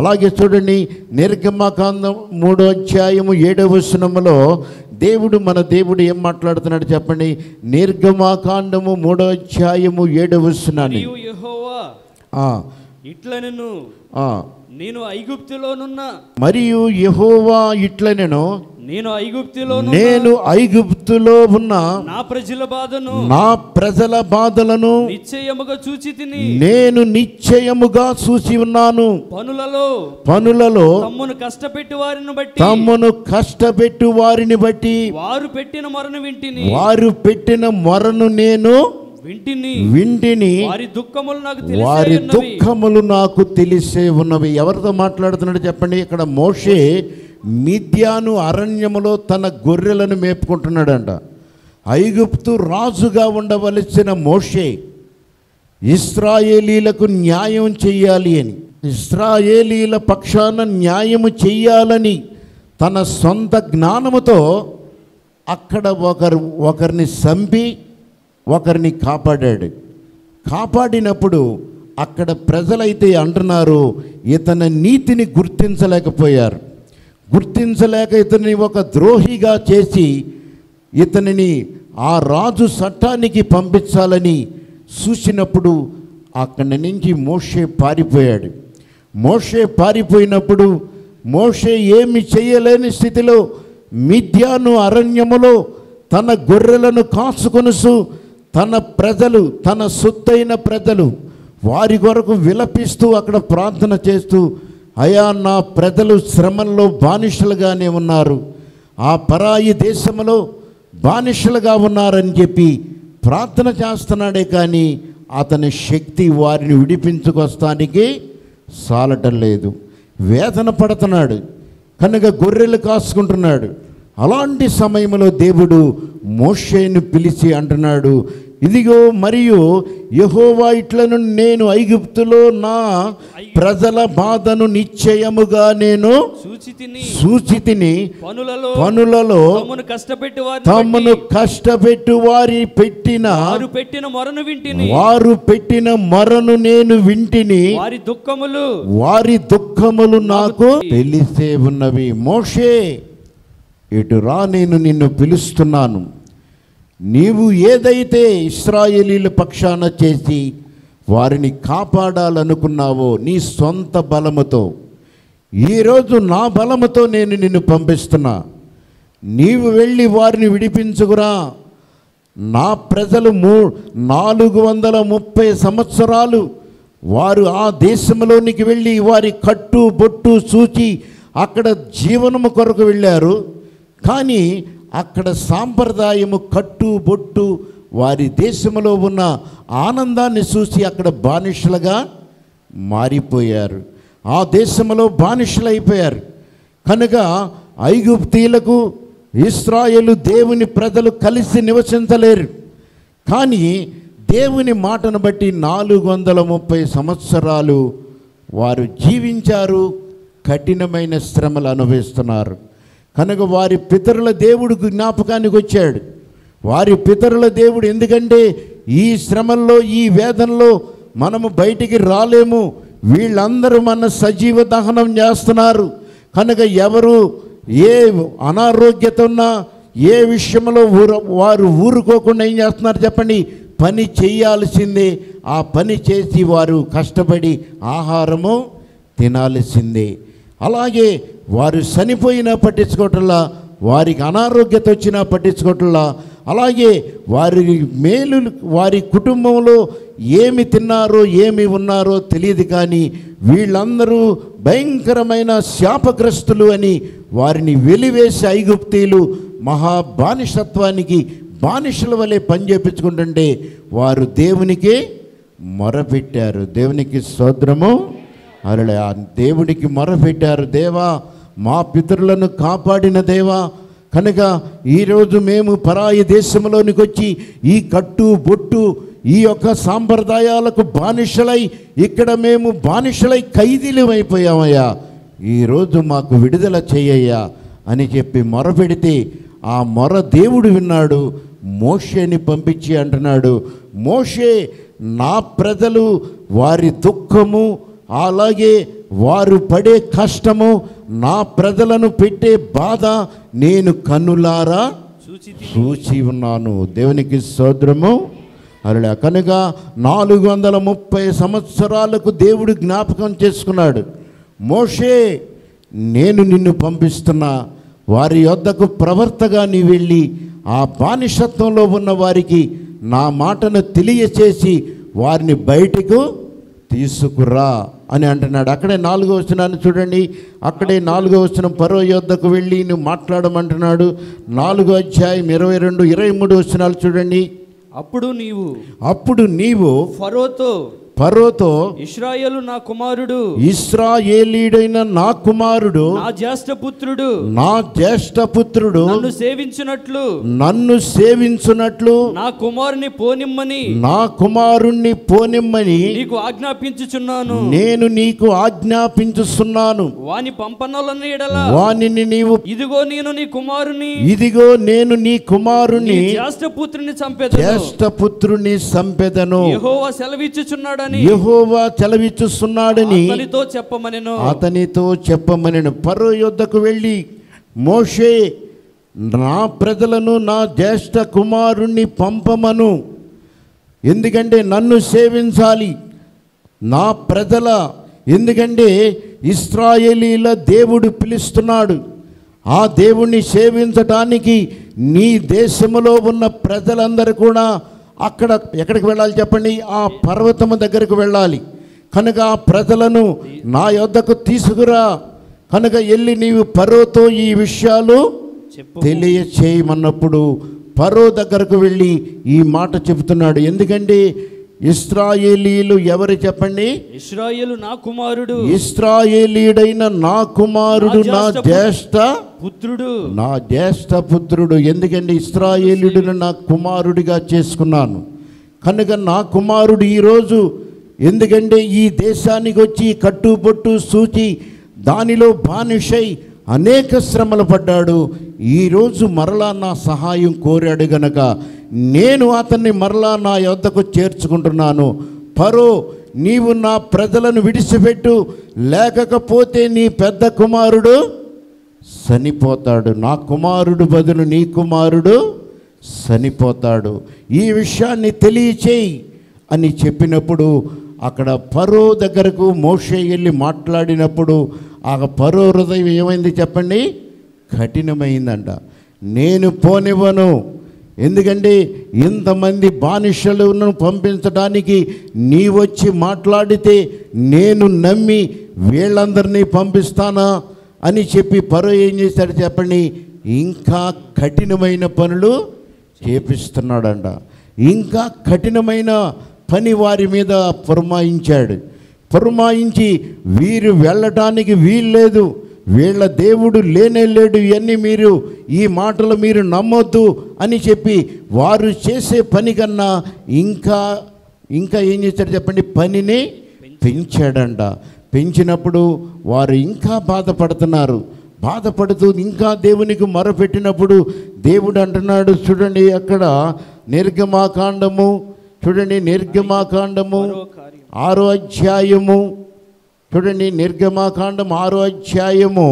అలాగే చూడండి నిర్గమకాండం మూడో అధ్యాయము ఏడవ వచనములో దేవుడు మన దేవుడు ఏం మాట్లాడుతున్నాడు చెప్పండి నిర్గమాకాండము మూడో అధ్యాయము ఏడవ వచనాన్ని మరియు యెహోవా ఆ, ఇట్లనెను ఆ. నేను ఐగుప్తులోనున్న మరియు యెహోవా ఇట్లనెను నేను ఐగుప్తులో నేను ఐగుప్తులో ఉన్న నా ప్రజల బాధను నా ప్రజల బాధలను నిశ్చయముగా చూచి తిని నేను నిశ్చయముగా చూసి ఉన్నాను పనులలో పనులలో తమ్మును కష్టపెట్టి వారిని బట్టి తమ్మును కష్టపెట్టు వారిని బట్టి వారు పెట్టిన మొరను వింటిని వారు పెట్టిన మొరను నేను వింటిని వింటిని వారి దుఃఖములు నాకు వారి తెలిసి దుఃఖములు నాకు తెలిసే ఉన్నవి ఎవరితో మాట్లాడుతున్నాడు చెప్పండి ఇక్కడ మోషే మిద్యాను అరణ్యములో తన గొర్రెలను మేపుకుంటున్నాడంట ఐగుప్తు రాజుగా ఉండవలసిన మోషే ఇస్రాయేలీలకు న్యాయం చెయ్యాలి అని ఇస్రాయేలీల పక్షాన న్యాయము చెయ్యాలని తన సొంత జ్ఞానముతో అక్కడ ఒకరు ఒకరిని చంపి ఒకరిని కాపాడాడు కాపాడినప్పుడు అక్కడ ప్రజలైతే అంటున్నారు ఇతని నీతిని గుర్తించలేకపోయారు గుర్తించలేక ఇతన్ని ఒక ద్రోహిగా చేసి ఇతనిని ఆ రాజు చట్టానికి పంపించాలని చూసినప్పుడు అక్కడి నుంచి మోషే పారిపోయాడు మోషే పారిపోయినప్పుడు మోషే ఏమి చేయలేని స్థితిలో మిథ్యాను అరణ్యములో తన గొర్రెలను కాచుకొనుసు తన ప్రజలు తన సొత్తైన ప్రజలు వారి కొరకు విలపిస్తూ అక్కడ ప్రార్థన చేస్తూ అయా నా ప్రజలు శ్రమల్లో బానిసలుగానే ఉన్నారు ఆ పరాయి దేశంలో బానిసలుగా ఉన్నారని చెప్పి ప్రార్థన చేస్తున్నాడే కానీ అతని శక్తి వారిని విడిపించుకొస్తానికి సాలటం లేదు వేదన పడుతున్నాడు కనుక గొర్రెలు కాసుకుంటున్నాడు అలాంటి సమయంలో దేవుడు మోషేను పిలిచి అంటున్నాడు ఇదిగో మరియు యహోవా ఇట్లను నేను ఐగుప్తులో నా ప్రజల బాధను నిశ్చయముగా నేను చూచి తిని సూచితిని పనులలో పనులలో తమ్మును కష్టపెట్టి వారిని తమను బట్టి కష్టపెట్టు వారి పెట్టిన వారు పెట్టిన మొరను వింటిని వారు పెట్టిన మరను నేను వింటిని వారి దుఃఖములు వారి దుఃఖములు నాకు తెలిసే ఉన్నవి మోషే ఇటు రా నేను నిన్ను పిలుస్తున్నాను నీవు ఏదైతే ఇస్రాయేలీల పక్షాన చేసి వారిని కాపాడాలనుకున్నావో నీ సొంత బలముతో ఈరోజు నా బలముతో నేను నిన్ను పంపిస్తున్నా నీవు వెళ్ళి వారిని విడిపించుకురా నా ప్రజలు మూ నాలుగు వందల ముప్పై సంవత్సరాలు వారు ఆ దేశంలోనికి వెళ్ళి వారి కట్టు బొట్టు చూచి అక్కడ జీవనము కొరకు వెళ్ళారు కానీ అక్కడ సాంప్రదాయము కట్టు బొట్టు వారి దేశంలో ఉన్న ఆనందాన్ని చూసి అక్కడ బానిసలుగా మారిపోయారు ఆ దేశంలో బానిసలైపోయారు కనుక ఐగుప్తీలకు ఇస్రాయేలు దేవుని ప్రజలు కలిసి నివసించలేరు కానీ దేవుని మాటను బట్టి నాలుగు వందల ముప్పై సంవత్సరాలు వారు జీవించారు కఠినమైన శ్రమలు అనుభవిస్తున్నారు కనుక వారి పితరుల దేవుడు జ్ఞాపకానికి వచ్చాడు వారి పితరుల దేవుడు ఎందుకంటే ఈ శ్రమల్లో ఈ వేదనలో మనము బయటికి రాలేము వీళ్ళందరూ మన సజీవ దహనం చేస్తున్నారు కనుక ఎవరు ఏ అనారోగ్యత ఉన్నా ఏ విషయంలో ఊర వారు ఊరుకోకుండా ఏం చేస్తున్నారు చెప్పండి పని చేయాల్సిందే ఆ పని చేసి వారు కష్టపడి ఆహారము తినాల్సిందే అలాగే వారు చనిపోయినా పట్టించుకోవటంలా వారికి అనారోగ్యత వచ్చినా పట్టించుకోవటంలా అలాగే వారి మేలు వారి కుటుంబంలో ఏమి తిన్నారో ఏమి ఉన్నారో తెలియదు కానీ వీళ్ళందరూ భయంకరమైన శాపగ్రస్తులు అని వారిని వెలివేసి ఐగుప్తీలు మహా బానిసత్వానికి బానిసల వలె పనిచేపించుకుంటుంటే వారు దేవునికి మొరపెట్టారు దేవునికి సోద్రము అలా ఆ దేవుడికి మొరపెట్టారు దేవా మా పితరులను కాపాడిన దేవా కనుక ఈరోజు మేము పరాయి దేశంలోనికి వచ్చి ఈ కట్టు బొట్టు ఈ యొక్క సాంప్రదాయాలకు బానిసలై ఇక్కడ మేము బానిసలై ఖైదీలు అయిపోయామయ్యా ఈరోజు మాకు విడుదల చేయయ్యా అని చెప్పి మొరపెడితే ఆ మొర దేవుడు విన్నాడు మోషేని పంపించి అంటున్నాడు మోషే నా ప్రజలు వారి దుఃఖము అలాగే వారు పడే కష్టము నా ప్రజలను పెట్టే బాధ నేను కన్నులారా చూచి చూచి ఉన్నాను దేవునికి సోద్రము అలా కనుక నాలుగు వందల ముప్పై సంవత్సరాలకు దేవుడు జ్ఞాపకం చేసుకున్నాడు మోషే నేను నిన్ను పంపిస్తున్నా వారి యొద్దకు ప్రవర్తగా నీ వెళ్ళి ఆ బానిసత్వంలో ఉన్న వారికి నా మాటను తెలియచేసి వారిని బయటకు తీసుకురా అని అంటున్నాడు అక్కడే నాలుగో వచనాన్ని చూడండి అక్కడే నాలుగో వచనం పరో యొద్దకు వెళ్ళి నువ్వు మాట్లాడమంటున్నాడు నాలుగో అధ్యాయం ఇరవై రెండు ఇరవై మూడు వచనాలు చూడండి అప్పుడు నీవు అప్పుడు నీవు ఫరోతో పరోతో ఇస్రాయేలు నా కుమారుడు ఇస్రాయేలీడైన నా కుమారుడు నా జ్యేష్ఠ పుత్రుడు నా జ్యేష్ఠ పుత్రుడు నన్ను సేవించినట్లు నన్ను సేవించున్నట్లు నా కుమారుని పోనిమ్మని నా కుమారుణ్ణి పోనిమ్మని నీకు ఆజ్ఞాపించుచున్నాను నేను నీకు ఆజ్ఞాపించుస్తున్నాను వాని పంపనలను ఎడల వానిని నీవు ఇదిగో నేను నీ కుమారుని ఇదిగో నేను నీ నీ కుమారుని జ్యేష్ఠ పుత్రుని చంపెదను జ్యేష్ఠ పుత్రుని సంపెదను యెహోవా సెలవిచ్చుచున్నాడని యెహోవా చెలవిచ్చుస్తున్నాడని అతనితో చెప్పమనెను అతనితో చెప్పమని పరో యొద్దకు వెళ్ళి మోషే నా ప్రజలను నా జ్యేష్ఠ కుమారుణ్ణి పంపమను ఎందుకంటే నన్ను సేవించాలి నా ప్రజల ఎందుకంటే ఇస్రాయేలీల దేవుడు పిలుస్తున్నాడు ఆ దేవుణ్ణి సేవించడానికి నీ దేశంలో ఉన్న ప్రజలందరూ కూడా అక్కడ ఎక్కడికి వెళ్ళాలి చెప్పండి ఆ పర్వతము దగ్గరకు వెళ్ళాలి కనుక ఆ ప్రజలను నా యొద్దకు తీసుకురా కనుక వెళ్ళి నీవు పరోతో ఈ విషయాలు చెప్పు తెలియచేయమన్నప్పుడు పరో దగ్గరకు వెళ్ళి ఈ మాట చెబుతున్నాడు ఎందుకంటే ఇస్రాయేలీలు ఎవరు చెప్పండి ఇస్రాయేలు నా కుమారుడు ఇస్రాయేలీడైన నా కుమారుడు నా జ్యేష్ఠ పుత్రుడు నా జ్యేష్ఠ పుత్రుడు ఎందుకంటే ఇస్రాయేలీడును నా కుమారుడిగా చేసుకున్నాను కనుక నా కుమారుడు ఈరోజు ఎందుకంటే ఈ దేశానికి వచ్చి కట్టుబొట్టు సూచి దానిలో బానిషై అనేక శ్రమలు పడ్డాడు ఈరోజు మరలా నా సహాయం కోరాడు గనక నేను అతన్ని మరలా నా యొద్దకు చేర్చుకుంటున్నాను పరో నీవు నా ప్రజలను విడిచిపెట్టు లేకపోతే నీ పెద్ద కుమారుడు చనిపోతాడు నా కుమారుడు బదులు నీ కుమారుడు చనిపోతాడు ఈ విషయాన్ని తెలియచేయి అని చెప్పినప్పుడు అక్కడ పరో దగ్గరకు మోషే వెళ్ళి మాట్లాడినప్పుడు ఆ పరో హృదయం ఏమైంది చెప్పండి కఠినమైందంట నేను పోనివ్వను ఎందుకంటే ఇంతమంది బానిసలను పంపించడానికి నీ వచ్చి మాట్లాడితే నేను నమ్మి వీళ్ళందరినీ పంపిస్తానా అని చెప్పి పరో ఏం చేశాడు చెప్పండి ఇంకా కఠినమైన పనులు చేపిస్తున్నాడంట ఇంకా కఠినమైన పని వారి మీద పురమాయించాడు పురమాయించి వీరు వెళ్ళటానికి వీల్లేదు వీళ్ళ దేవుడు లేనే లేడు ఇవన్నీ మీరు ఈ మాటలు మీరు నమ్మొద్దు అని చెప్పి వారు చేసే పని కన్నా ఇంకా ఇంకా ఏం చేశాడు చెప్పండి పనిని పెంచాడంట పెంచినప్పుడు వారు ఇంకా బాధపడుతున్నారు బాధపడుతూ ఇంకా దేవునికి మొరపెట్టినప్పుడు దేవుడు అంటున్నాడు చూడండి అక్కడ నిర్గమాకాండము చూడండి నిర్గమాకాండము మరో కార్యం ఆరో అధ్యాయము చూడండి నిర్గమాకాండం ఆరో అధ్యాయము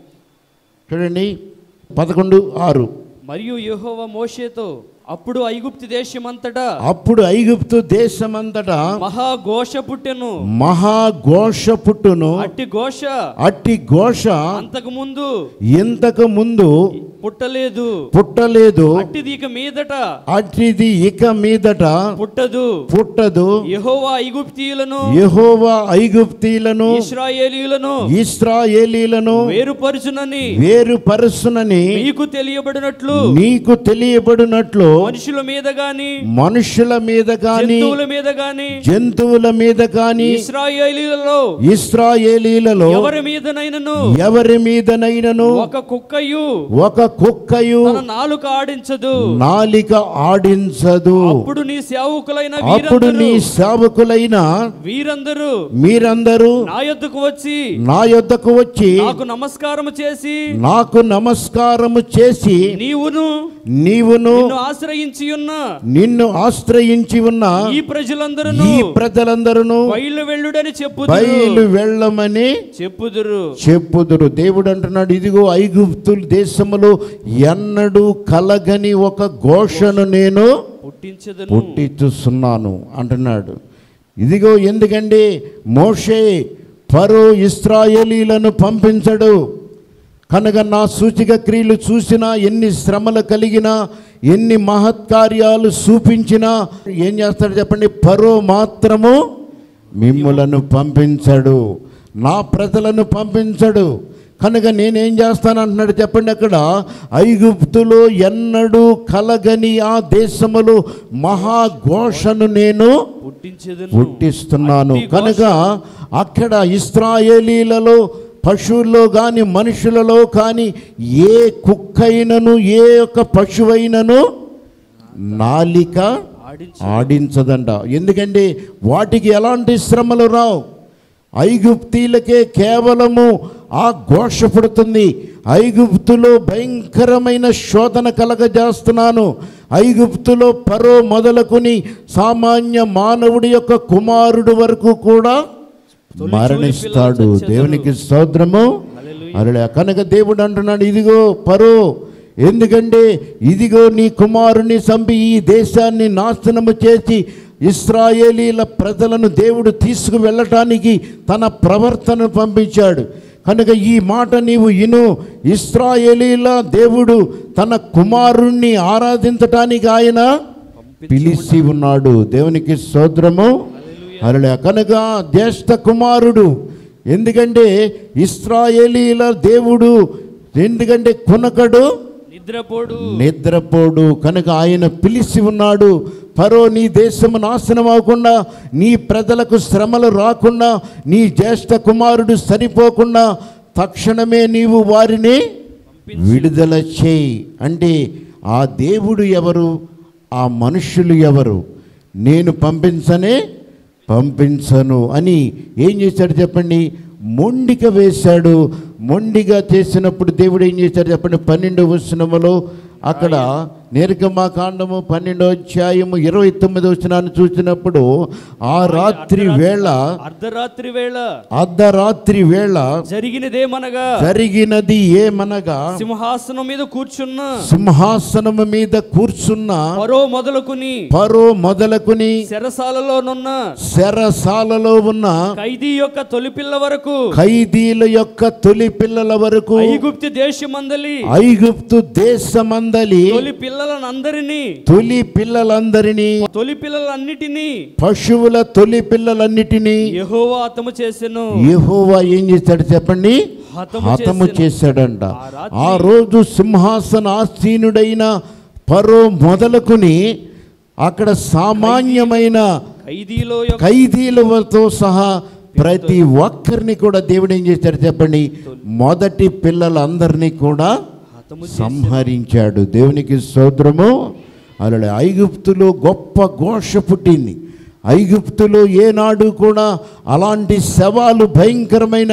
చూడండి పదకొండు ఆరు మరియు యెహోవా మోషేతో అప్పుడు ఐగుప్తు దేశమంతటా అప్పుడు ఐగుప్తు దేశమంతటా మహాఘోష పుట్టెను మహాఘోష పుట్టును అట్టి ఘోష అట్టి ఘోష అంతకు ముందు ఇంతకు ముందు పుట్టలేదు పుట్టలేదు అట్టిది ఇక మీదట అట్టిది ఇక మీదట పుట్టదు పుట్టదు యెహోవా ఐగుప్తీయులను యెహోవా ఐగుప్తీలను ఇస్రాయేలీయులను ఇస్రాయేలీలను వేరుపరుచునని వేరుపరుసునని మీకు తెలియబడినట్లు నీకు తెలియబడినట్లు మనుషుల మీద గాని మనుషుల మీద కాని జంతువుల మీద గాని జంతువుల మీద కాని ఇస్రాయేలీలలో ఇస్రాయేలీలలో ఎవరి మీదనైనను ఎవరి మీదనైనను ఒక కుక్కయు ఒక కుక్కయు తన నాలుక ఆడించదు నాలిక ఆడించదు అప్పుడు నీ సేవకులైన అప్పుడు వీరందరూ నీ సేవకులైన వీరందరూ మీరందరూ నా యొద్దకు వచ్చి నా యొద్దకు వచ్చి నాకు నమస్కారం చేసి నాకు నమస్కారము చేసి నీవును నీవును నిన్ను ఆశ్రయించి ఉన్న నిన్ను ఆశ్రయించి ఉన్న ఈ ప్రజలందరూ ఈ ప్రజలందరూ బయలు వెళ్ళుడని చెప్పుదురు బయలు వెళ్ళమని చెప్పుదురు చెప్పుదురు దేవుడు అంటున్నాడు ఇదిగో ఐగుప్తుల దేశములో ఎన్నడూ కలగని ఒక ఘోషను నేను పుట్టించదును పుట్టిస్తున్నాను అంటున్నాడు ఇదిగో ఎందుకంటే మోషే ఫరో ఇస్రాయేలీలను పంపించడు కనుక నా సూచిక క్రియలు చూసినా ఎన్ని శ్రమలు కలిగినా ఎన్ని మహత్కార్యాలు చూపించినా ఏం చేస్తాడు చెప్పండి ఫరో మాత్రము మిమ్ములను పంపించడు నా ప్రజలను పంపించడు కనుక నేనేం చేస్తాను అంటున్నాడు చెప్పండి అక్కడ ఐగుప్తులో ఎన్నడూ కలగని ఆ దేశములో మహాఘోషను నేను పుట్టించదును పుట్టిస్తున్నాను అట్టి కనుక అక్కడ ఇస్రాయేలీలలో పశువుల్లో కానీ మనుషులలో కానీ ఏ కుక్కైనను ఏ యొక్క పశువైనను నాలిక ఆడించు ఆడించదంట ఎందుకంటే వాటికి ఎలాంటి శ్రమలు రావు ఐగుప్తీలకే కేవలము ఆ ఘోష పుడుతుంది ఐగుప్తులో భయంకరమైన శోధన కలగజేస్తున్నాను ఐగుప్తులో పరో మొదలుకొని సామాన్య మానవుడి యొక్క కుమారుడు వరకు కూడా మరణిస్తాడు దేవునికి స్తోత్రము అలా కనుక దేవుడు అంటున్నాడు ఇదిగో పరో ఎందుకంటే ఇదిగో నీ కుమారుని చంపి ఈ దేశాన్ని నాశనము చేసి ఇస్రాయేలీల ప్రజలను దేవుడు తీసుకు వెళ్ళటానికి తన ప్రవర్తన పంపించాడు కనుక ఈ మాట నీవు ఇను ఇస్రాయేలీల దేవుడు తన కుమారుణ్ణి ఆరాధించటానికి ఆయన పిలిచి ఉన్నాడు దేవునికి స్తోత్రము అరలే కనుక జ్యేష్ఠ కుమారుడు ఎందుకంటే ఇస్రాయేలీల దేవుడు ఎందుకంటే కునకడు నిద్రపోడు నిద్రపోడు కనుక ఆయన పిలిచి ఉన్నాడు ఫరో నీ దేశము నాశనం అవ్వకుండా నీ ప్రజలకు శ్రమలు రాకుండా నీ జ్యేష్ఠ కుమారుడు సరిపోకుండా తక్షణమే నీవు వారిని విడుదల చేయి అంటే ఆ దేవుడు ఎవరు ఆ మనుషులు ఎవరు నేను పంపించనే పంపించను అని ఏం చేశాడు చెప్పండి మొండిక వేశాడు మొండిగా చేసినప్పుడు దేవుడు ఏం చేశాడు చెప్పండి పన్నెండవ వచనములో అక్కడ నిర్గమాకాండము పన్నెండో అధ్యాయము ఇరవై తొమ్మిది వచనాన్ని చూసినప్పుడు ఆ రాత్రి వేళ అర్ధరాత్రి వేళ అర్ధరాత్రి వేళ జరిగినదేమనగా జరిగినది ఏమనగా సింహాసనం మీద కూర్చున్న సింహాసనము మీద కూర్చున్న మరో మొదలుకుని పరో మొదలుకుని చెరసాలలోనున్న శరసాలలో ఉన్న ఖైదీ యొక్క తొలిపిల్ల వరకు ఖైదీల యొక్క తొలి పిల్లల వరకు ఐగుప్తి దేశమందలి ఐగుప్తు దేశమందలి తొలి పిల్లలనందరినీ తొలి పిల్లలందరినీ తొలి పిల్లలన్నిటినీ పశువుల తొలి పిల్లలన్నిటినీ యెహోవా హతము చేసెను యెహోవా ఏం చేశాడు చెప్పండి హతము హతము చేసెను. చేశాడంట ఆ రాత్రి ఆ రోజు సింహాసనాసీనుడైన పరో మొదలుకుని అక్కడ సామాన్యమైన ఖైదీలో యొక్క ఖైదీలతో సహా ప్రతి ఒక్కరిని కూడా దేవుడు ఏం చేశాడు చెప్పండి మొదటి పిల్లలందరినీ కూడా హతము సంహరించాడు దేవునికి స్తోత్రము అలా ఐగుప్తులో గొప్ప ఘోష పుట్టింది ఐగుప్తులో ఏనాడు కూడా అలాంటి శవాలు భయంకరమైన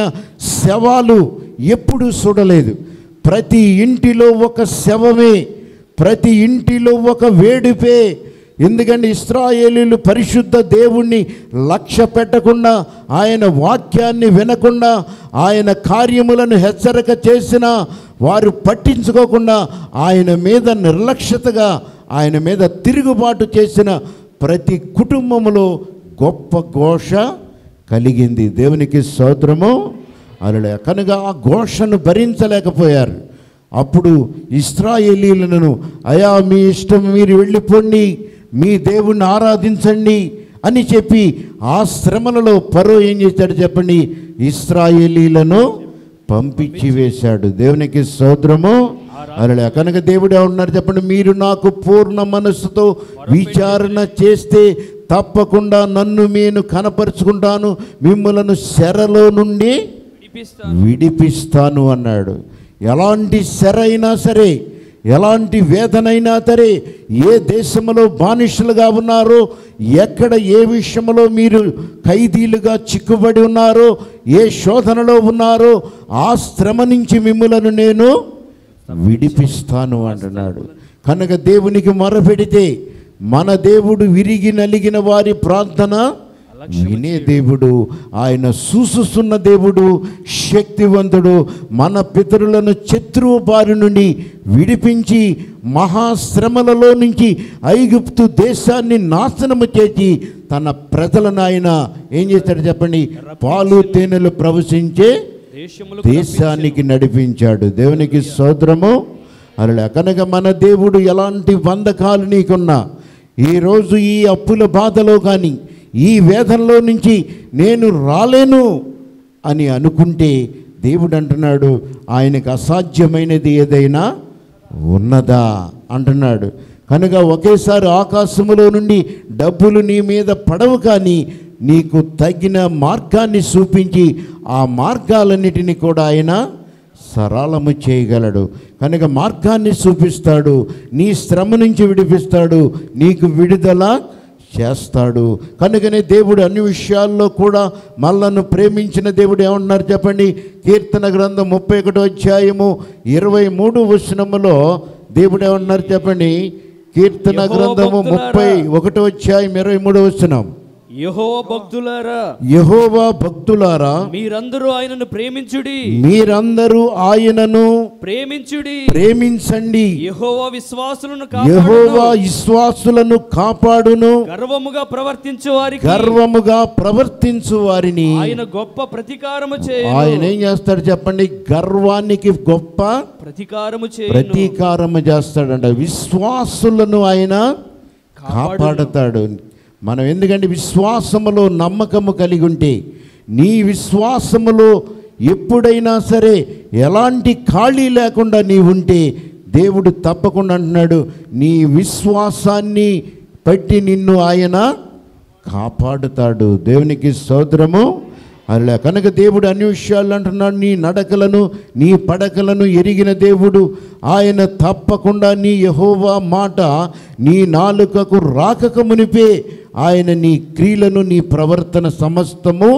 శవాలు ఎప్పుడూ చూడలేదు ప్రతి ఇంటిలో ఒక శవమే ప్రతి ఇంటిలో ఒక వేడిపే ఎందుకంటే ఇస్రాయేలీలు పరిశుద్ధ దేవుణ్ణి లక్ష్య పెట్టకుండా ఆయన వాక్యాన్ని వినకుండా ఆయన కార్యములను హెచ్చరిక చేసిన వారు పట్టించుకోకుండా ఆయన మీద నిర్లక్ష్యతగా ఆయన మీద తిరుగుబాటు చేసిన ప్రతి కుటుంబములో గొప్ప ఘోష కలిగింది దేవునికి స్తోత్రము అలా కనుక ఆ ఘోషను భరించలేకపోయారు అప్పుడు ఇస్రాయేలీలను అయా మీ ఇష్టం మీరు వెళ్ళిపోండి మీ దేవుణ్ణి ఆరాధించండి అని చెప్పి ఆ శ్రమలలో పరో ఏం చేశాడు చెప్పండి ఇస్రాయేలీలను పంపించి వేశాడు దేవునికి స్తోత్రము అలా కనుక దేవుడు ఉన్నారు చెప్పండి మీరు నాకు పూర్ణ మనస్సుతో విచారణ చేస్తే తప్పకుండా నన్ను నేను కనపరుచుకుంటాను మిమ్మలను శరలో నుండి విడిపిస్తాను విడిపిస్తాను అన్నాడు ఎలాంటి సెరైనా సరే ఎలాంటి వేదనైనా సరే ఏ దేశంలో బానిసలుగా ఉన్నారో ఎక్కడ ఏ విషయంలో మీరు ఖైదీలుగా చిక్కుబడి ఉన్నారో ఏ శోధనలో ఉన్నారో ఆ శ్రమ నుంచి మిమ్ములను నేను విడిపిస్తాను అంటున్నాడు కనుక దేవునికి మొరపెడితే మన దేవుడు విరిగి నలిగిన వారి ప్రార్థన వినే దేవుడు ఆయన సూసుస్తున్న దేవుడు శక్తివంతుడు మన పితరులను శత్రువు బారి నుండి విడిపించి మహాశ్రమలలో నుంచి ఐగుప్తు దేశాన్ని నాశనము చేసి తన ప్రజలను ఆయన ఏం చేస్తాడు చెప్పండి పాలు తేనెలు ప్రవశించే దేశములు దేశానికి నడిపించాడు దేవునికి స్తోత్రము అలా కనుక మన దేవుడు ఎలాంటి వందకాలు నీకున్నా ఈరోజు ఈ అప్పుల బాధలో కానీ ఈ వేదనలో నుంచి నేను రాలేను అని అనుకుంటే దేవుడు అంటున్నాడు ఆయనకు అసాధ్యమైనది ఏదైనా ఉన్నదా అంటున్నాడు కనుక ఒకేసారి ఆకాశములో నుండి డబ్బులు నీ మీద పడవు కానీ నీకు తగిన మార్గాన్ని చూపించి ఆ మార్గాలన్నిటినీ కూడా ఆయన సరళము చేయగలడు కనుక మార్గాన్ని చూపిస్తాడు నీ శ్రమ నుంచి విడిపిస్తాడు నీకు విడుదల చేస్తాడు కనుకనే దేవుడు అన్ని విషయాల్లో కూడా మళ్ళను ప్రేమించిన దేవుడు ఏమన్నారు చెప్పండి కీర్తన గ్రంథం ముప్పై ఒకటో అధ్యాయము ఇరవై మూడు వచనములో దేవుడు ఏమన్నారు చెప్పండి కీర్తన యెహోవా గ్రంథము భక్తులారా. ముప్పై ఒకటో అధ్యాయం ఇరవై మూడో వచనం యహో భక్తులారా యహోవా భక్తులారా మీరందరూ ఆయనను ప్రేమించుడి మీరందరూ ఆయనను ప్రేమించుడి ప్రేమించండి యెహోవా విశ్వాసులను యహోవా కాపాడును విశ్వాసులను కాపాడును గర్వముగా ప్రవర్తించు వారికి గర్వముగా ప్రవర్తించు వారిని ఆయన గొప్ప ప్రతీకారము చేయు ఆయన ఏం చేస్తాడు చెప్పండి గర్వానికి గొప్ప ప్రతీకారము చేయు ప్రతీకారము చేస్తాడంట విశ్వాసులను ఆయన కాపాడుతాడు మనం ఎందుకంటే విశ్వాసములో నమ్మకము కలిగి ఉంటే నీ విశ్వాసములో ఎప్పుడైనా సరే ఎలాంటి ఖాళీ లేకుండా నీ ఉంటే దేవుడు తప్పకుండా అంటున్నాడు నీ విశ్వాసాన్ని బట్టి నిన్ను ఆయన కాపాడుతాడు దేవునికి స్తోత్రము అలా కనుక దేవుడు అన్ని విషయాలు అంటున్నాడు నీ నడకలను నీ పడకలను ఎరిగిన దేవుడు ఆయన తప్పకుండా నీ యహోవా మాట నీ నాలుకకు రాకక మునిపే ఆయన నీ క్రియలను నీ ప్రవర్తన సమస్తము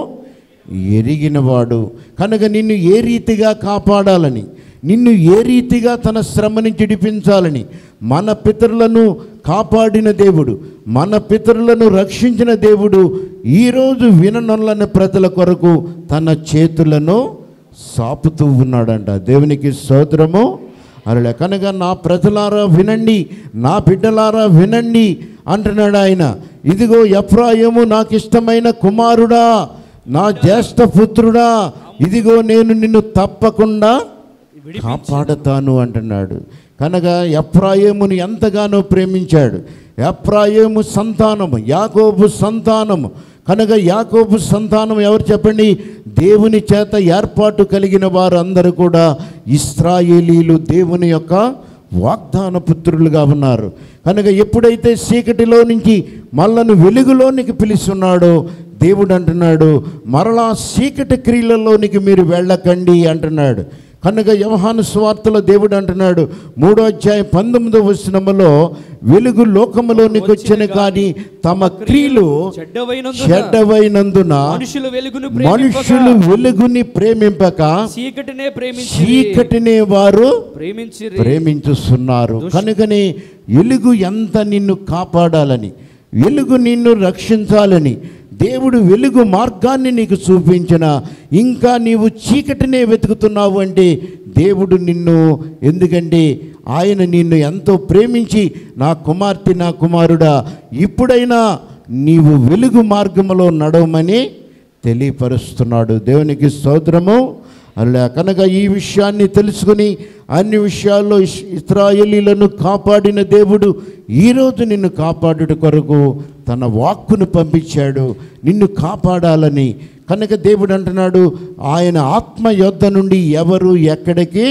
ఎరిగినవాడు కనుక నిన్ను ఏ రీతిగా కాపాడాలని నిన్ను ఏ రీతిగా తన శ్రమ నుంచి విడిపించాలని మన పితరులను కాపాడిన దేవుడు మన పితరులను రక్షించిన దేవుడు ఈరోజు విననొల్లని ప్రజల కొరకు తన చేతులను సాపుతూ ఉన్నాడంట దేవునికి స్తోత్రము అలా కనుక నా ప్రజలారా వినండి నా బిడ్డలారా వినండి అంటున్నాడు ఆయన ఇదిగో ఎఫ్రాయము నాకు ఇష్టమైన కుమారుడా నా జ్యేష్ఠ పుత్రుడా ఇదిగో నేను నిన్ను తప్పకుండా కాపాడతాను అంటున్నాడు కనుక ఎఫ్రాయిముని ఎంతగానో ప్రేమించాడు ఎఫ్రాయిము సంతానము యాకోబు సంతానము కనుక యాకోబు సంతానం ఎవరు చెప్పండి దేవుని చేత ఏర్పాటు కలిగిన వారందరూ కూడా ఇస్రాయేలీలు దేవుని యొక్క వాగ్దాన పుత్రులుగా ఉన్నారు కనుక ఎప్పుడైతే చీకటిలో నుంచి మళ్ళను వెలుగులోనికి పిలుస్తున్నాడో దేవుడు అంటున్నాడు మరలా చీకటి క్రియలలోనికి మీరు వెళ్ళకండి అంటున్నాడు కనుక యవహాను స్వార్తలో దేవుడు అంటున్నాడు మూడో అధ్యాయం పంతొమ్మిదో వచనములో వెలుగు లోకములోనికి వచ్చిన కానీ తమ క్రియలు చెడ్డవైనందున చెడ్డవైనందున మనుషులు వెలుగును మనుషులు ప్రేమింపక వెలుగుని ప్రేమింపక చీకటినే ప్రేమించి చీకటినే వారు ప్రేమించి ప్రేమించుస్తున్నారు కనుకనే వెలుగు ఎంత నిన్ను కాపాడాలని వెలుగు నిన్ను రక్షించాలని దేవుడు వెలుగు మార్గాన్ని నీకు చూపించిన ఇంకా నీవు చీకటినే వెతుకుతున్నావు అంటే దేవుడు నిన్ను ఎందుకంటే ఆయన నిన్ను ఎంతో ప్రేమించి నా కుమార్తె నా కుమారుడా ఇప్పుడైనా నీవు వెలుగు మార్గములో నడవమని తెలియపరుస్తున్నాడు దేవునికి స్తోత్రము అలా కనుక ఈ విషయాన్ని తెలుసుకుని అన్ని విషయాల్లో ఇస్- ఇస్రాయేలీలను కాపాడిన దేవుడు ఈరోజు నిన్ను కాపాడుట కొరకు తన వాక్కును పంపించాడు నిన్ను కాపాడాలని కనుక దేవుడు అంటున్నాడు ఆయన ఆత్మ యొద్ద నుండి ఎవరు ఎక్కడికి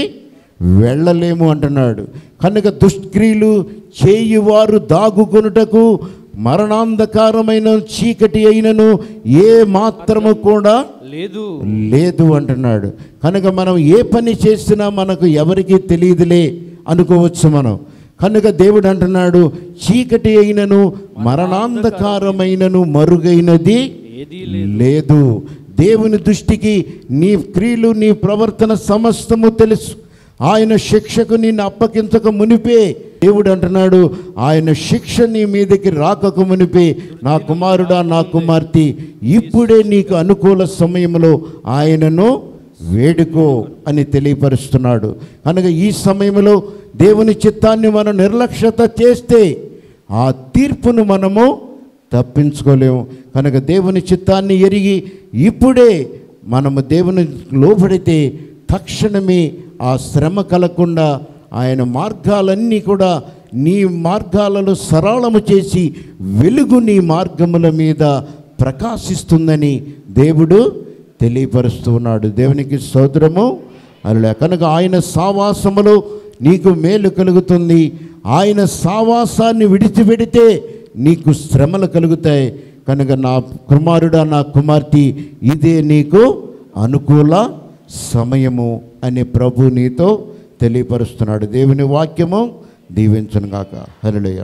వెళ్ళలేము అంటున్నాడు కనుక దుష్క్రియలు చేయువారు దాగుకొనుటకు మరణాంధకారమైన చీకటి అయినను ఏ మాత్రము కూడా లేదు లేదు అంటున్నాడు కనుక మనం ఏ పని చేసినా మనకు ఎవరికి తెలియదులే అనుకోవచ్చు మనం కనుక దేవుడు అంటున్నాడు చీకటి అయినను మరణాంధకారమైనను మరుగైనది ఏదీ లేదు దేవుని దృష్టికి నీ క్రియలు నీ ప్రవర్తన సమస్తము తెలుసు ఆయన శిక్షకు నిన్ను అప్పగించక మునిపే దేవుడు అంటున్నాడు ఆయన శిక్ష నీ మీదకి రాకకు మునిపే నా కుమారుడా నా కుమార్తె ఇప్పుడే నీకు అనుకూల సమయంలో ఆయనను వేడుకో అని తెలియపరుస్తున్నాడు కనుక ఈ సమయంలో దేవుని చిత్తాన్ని మనం నిర్లక్ష్యత చేస్తే ఆ తీర్పును మనము తప్పించుకోలేము కనుక దేవుని చిత్తాన్ని ఎరిగి ఇప్పుడే మనము దేవుని లోబడితే తక్షణమే ఆ శ్రమ కలగకుండా ఆయన మార్గాలన్నీ కూడా నీ మార్గాలలో సరళము చేసి వెలుగు నీ మార్గముల మీద ప్రకాశిస్తుందని దేవుడు తెలియపరుస్తూ ఉన్నాడు దేవునికి స్తోత్రము అలా కనుక ఆయన సావాసములో నీకు మేలు కలుగుతుంది ఆయన సావాసాన్ని విడిచిపెడితే నీకు శ్రమలు కలుగుతాయి కనుక నా కుమారుడా నా కుమార్తె ఇదే నీకు అనుకూల సమయము అని ప్రభు నీతో తెలియపరుస్తున్నాడు దేవుని వాక్యము దీవించను గాక హరిలయ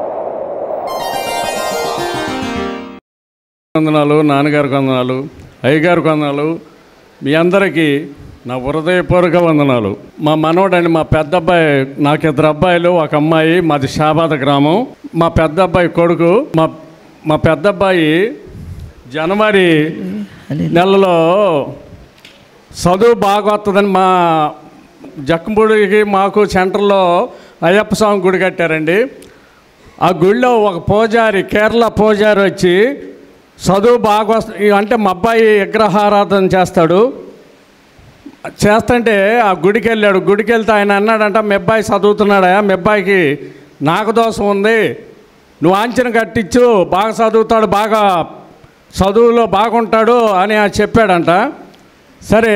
వందనాలు నాన్నగారికి వందనాలు అయ్యగారికి వందనాలు మీ అందరికీ నా హృదయపూర్వక వందనాలు మా మనవడండి మా పెద్ద అబ్బాయి నాకు ఇద్దరు అబ్బాయిలు ఒక అమ్మాయి మాది షాబాద్ గ్రామం మా పెద్ద అబ్బాయి కొడుకు మా మా పెద్ద అబ్బాయి జనవరి నెలలో చదువు బాగా వస్తుందని మా జక్కంపూడికి మాకు సెంటర్లో అయ్యప్ప స్వామి గుడి కట్టారండి ఆ గుడిలో ఒక పూజారి కేరళ పూజారి వచ్చి చదువు బాగా వస్త అంటే మా అబ్బాయి విగ్రహారాధన చేస్తాడు చేస్తుంటే ఆ గుడికి వెళ్ళాడు గుడికి వెళ్తే ఆయన అన్నాడంట మీ అబ్బాయి చదువుతున్నాడా మీ అబ్బాయికి నాగదోషం ఉంది నువ్వు ఆంచన కట్టించు బాగా చదువుతాడు బాగా చదువులో బాగుంటాడు అని ఆయన చెప్పాడంట సరే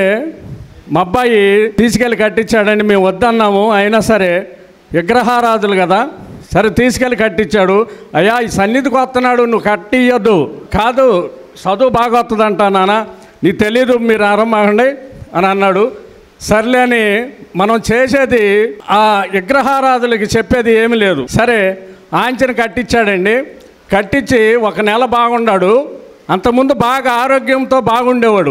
మా అబ్బాయి తీసుకెళ్ళి కట్టించాడండి మేము వద్దన్నాము అయినా సరే విగ్రహారాధులు కదా సరే తీసుకెళ్ళి కట్టించాడు అయ్యా ఈ సన్నిధికి వస్తున్నాడు నువ్వు కట్టియొద్దు కాదు చదువు బాగా వస్తుందంట నాన్న నీకు తెలీదు మీరు ఆరంభండి అని అన్నాడు సర్లే అని మనం చేసేది ఆ విగ్రహారాధులకి చెప్పేది ఏమీ లేదు సరే ఆంచన కట్టించాడండి కట్టించి ఒక నెల బాగున్నాడు అంతకుముందు బాగా ఆరోగ్యంతో బాగుండేవాడు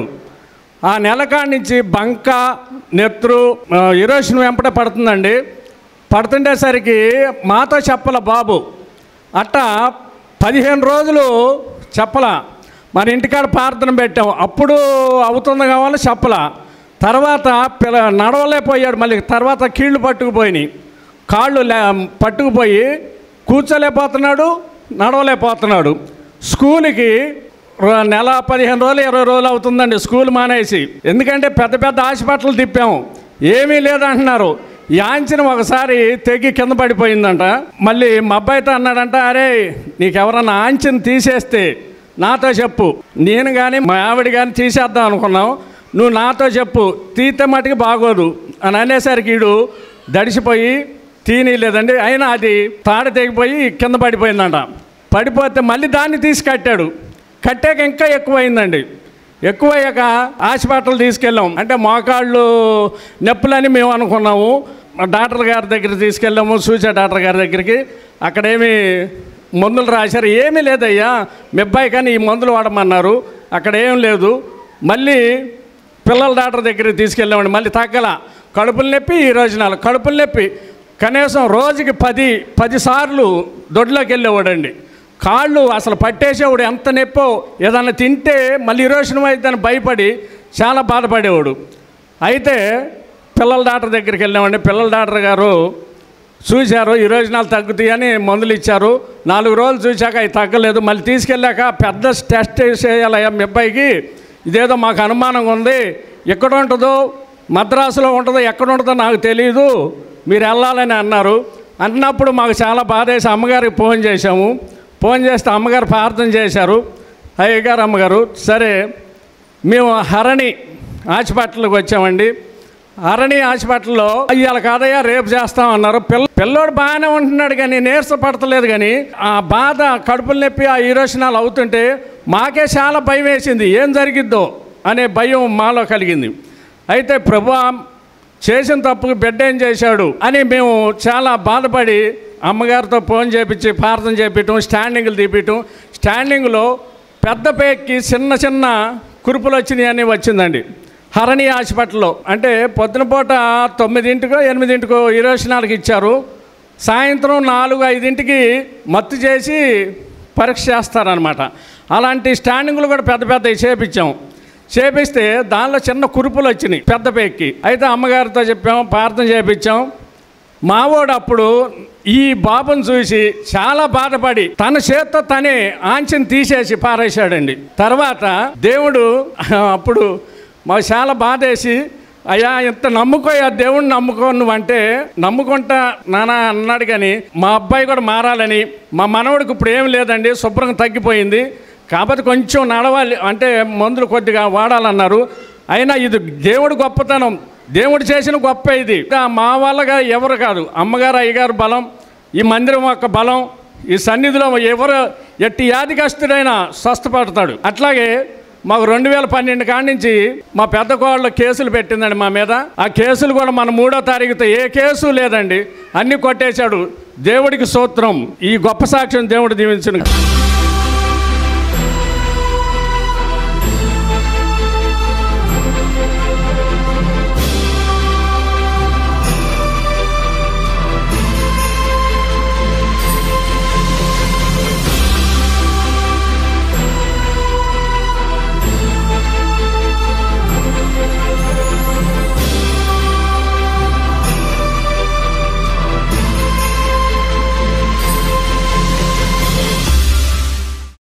ఆ నెలకాడ నుంచి బంక నెత్రు ఆ, ఇరోషన్ వెంపట పడుతుందండి పడుతుండేసరికి మాతో చెప్పల బాబు అట్ట పదిహేను రోజులు చెప్పల మన ఇంటికాడ ప్రార్థన పెట్టాం అప్పుడు అవుతుంది కావాలి చెప్పల తర్వాత పిల్ల నడవలేకపోయాడు మళ్ళీ తర్వాత కీళ్ళు పట్టుకుపోయినాయి కాళ్ళు లే పట్టుకుపోయి కూర్చోలేకపోతున్నాడు నడవలేకపోతున్నాడు స్కూల్కి ర- నెల పదిహేను రోజులు ఇరవై రోజులు అవుతుందండి స్కూల్ మానేసి ఎందుకంటే పెద్ద పెద్ద హాస్పిటల్ తిప్పాము ఏమీ లేదంటున్నారు యాంచిన ఒకసారి తెగి కింద పడిపోయిందంట మళ్ళీ మా అబ్బాయితో అన్నాడంట అరే నీకెవరన్నా ఆంచిన తీసేస్తే నాతో చెప్పు నేను కానీ మా ఆవిడ కానీ తీసేద్దాం అనుకున్నాం నువ్వు నాతో చెప్పు తీతే మటుకు బాగోదు అని అనేసరికి వీడు దడిసిపోయి తీయలేదండి అయినా అది తాడ తెగిపోయి కింద పడిపోయిందంట పడిపోతే మళ్ళీ దాన్ని తీసి కట్టాడు కట్టాక ఇంకా ఎక్కువైందండి ఎక్కువయ్యాక హాస్పిటల్ తీసుకెళ్ళాం అంటే మోకాళ్ళు నొప్పులని మేము అనుకున్నాము మా డాక్టర్ గారి దగ్గర తీసుకెళ్ళాము సూచే డాక్టర్ గారి దగ్గరికి అక్కడేమి మందులు రాశారు ఏమీ లేదయ్యా మీ అబ్బాయి కానీ ఈ మందులు వాడమన్నారు అక్కడ ఏం లేదు మళ్ళీ పిల్లల డాక్టర్ దగ్గరికి తీసుకెళ్ళామండి మళ్ళీ తగ్గల కడుపులు నొప్పి ఈ రోజు నాలుగు కడుపులు నొప్పి కనీసం రోజుకి పది పది సార్లు దొడ్లోకి వెళ్ళేవాడండి కాళ్ళు అసలు పట్టేసేవాడు ఎంత నొప్పో ఏదన్నా తింటే మళ్ళీ ఇరోషనం అవుతుందని భయపడి చాలా బాధపడేవాడు అయితే పిల్లల డాక్టర్ దగ్గరికి వెళ్ళామండి పిల్లల డాక్టర్ గారు చూశారు ఈ రోజు నాలుగు తగ్గుతాయని మందులు ఇచ్చారు నాలుగు రోజులు చూశాక అవి తగ్గలేదు మళ్ళీ తీసుకెళ్ళాక పెద్ద టెస్ట్ చేయాలయ్యా మీ అబ్బాయికి ఇదేదో మాకు అనుమానంగా ఉంది ఎక్కడ ఉంటుందో మద్రాసులో ఉంటుందో ఎక్కడ ఉంటుందో నాకు తెలియదు మీరు వెళ్ళాలని అన్నారు అన్నప్పుడు మాకు చాలా బాధ వేసి అమ్మగారికి ఫోన్ చేశాము ఫోన్ చేస్తే అమ్మగారు ప్రార్థన చేశారు అయ్యగారు అమ్మగారు సరే మేము హరణి హాస్పిటల్కి వచ్చామండి అరణి హాస్పిటల్లో ఇవాళ కాదయ్యా రేపు చేస్తామన్నారు పిల్ల పిల్లోడు బాగానే ఉంటున్నాడు కానీ నీరస పడతలేదు కానీ ఆ బాధ కడుపులు నొప్పి ఆ ఈరోషనాలు అవుతుంటే మాకే చాలా భయం వేసింది ఏం జరిగిద్దో అనే భయం మాలో కలిగింది అయితే ప్రభు చేసిన తప్పుకు బిడ్డ ఏం చేశాడు అని మేము చాలా బాధపడి అమ్మగారితో ఫోన్ చేపించి ప్రార్థన చేపించడం స్టాండింగ్లు తీపించడం స్టాండింగ్లో పెద్ద పేక్కి చిన్న చిన్న కురుపులు వచ్చినాయి అని వచ్చిందండి హరణి హాస్పిటల్లో అంటే పొద్దున పూట తొమ్మిదింటికో ఎనిమిదింటికో ఇరవై నాలుగు ఇచ్చారు సాయంత్రం నాలుగు ఐదింటికి మత్తు చేసి పరీక్ష చేస్తారనమాట అలాంటి స్టాండింగ్లు కూడా పెద్ద పెద్దవి చేపించాం చేపిస్తే దానిలో చిన్న కురుపులు వచ్చినాయి పెద్ద పేక్కి అయితే అమ్మగారితో చెప్పాం ప్రార్థన చేపించాం మావోడు అప్పుడు ఈ బాబుని చూసి చాలా బాధపడి తన చేత్తో తనే ఆంచెని తీసేసి పారేశాడండి తర్వాత దేవుడు అప్పుడు మాకు చాలా బాధేసి అయ్యా ఇంత నమ్ముకోయా దేవుణ్ణి నమ్ముకో నువ్వు అంటే నమ్ముకుంటా నానా అన్నాడు కానీ మా అబ్బాయి కూడా మారాలని మా మనవడికి ఇప్పుడు ఏం లేదండి శుభ్రంగా తగ్గిపోయింది కాబట్టి కొంచెం నడవాలి అంటే మందులు కొద్దిగా వాడాలన్నారు అయినా ఇది దేవుడి గొప్పతనం దేవుడు చేసిన గొప్ప ఇది ఇంకా మా వాళ్ళగా ఎవరు కాదు అమ్మగారు అయ్యగారు బలం ఈ మందిరం యొక్క బలం ఈ సన్నిధిలో ఎవరు ఎట్టి యాదిగస్తుడైనా స్వస్థపడతాడు అట్లాగే మాకు రెండు వేల పన్నెండు కాడి నుంచి మా పెద్ద కోళ్ళ కేసులు పెట్టిందండి మా మీద ఆ కేసులు కూడా మన మూడో తారీఖుతో ఏ కేసు లేదండి అన్ని కొట్టేశాడు దేవుడికి సూత్రం ఈ గొప్ప సాక్ష్యం దేవుడు దీవించిన